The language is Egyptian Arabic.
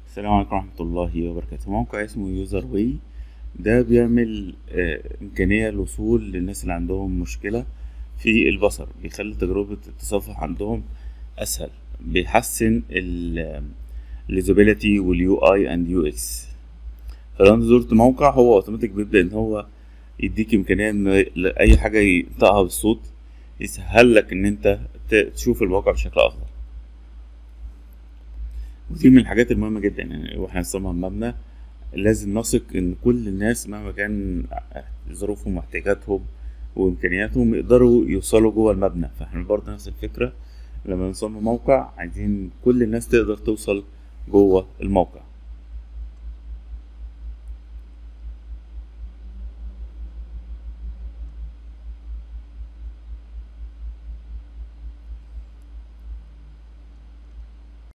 السلام عليكم ورحمة الله وبركاته موقع اسمه يوزر واي ده بيعمل آه، إمكانية الوصول للناس اللي عندهم مشكلة في البصر بيخلي تجربة التصفح عندهم أسهل بيحسن اليوزابيلتي واليو اي اند يو اكس فلو انت زرت موقع هو اوتوماتيك بيبدأ ان هو يديك امكانية ان اي حاجة ينطقها بالصوت يسهل لك ان انت ت- تشوف الموقع بشكل افضل ودي من الحاجات المهمة جدا يعني واحنا نصمم مبنى لازم نثق ان كل الناس مهما كان ظروفهم واحتياجاتهم وامكانياتهم يقدروا يوصلوا جوه المبنى فاحنا برضه نفس الفكرة لما نصمم موقع عايزين كل الناس تقدر توصل جوه الموقع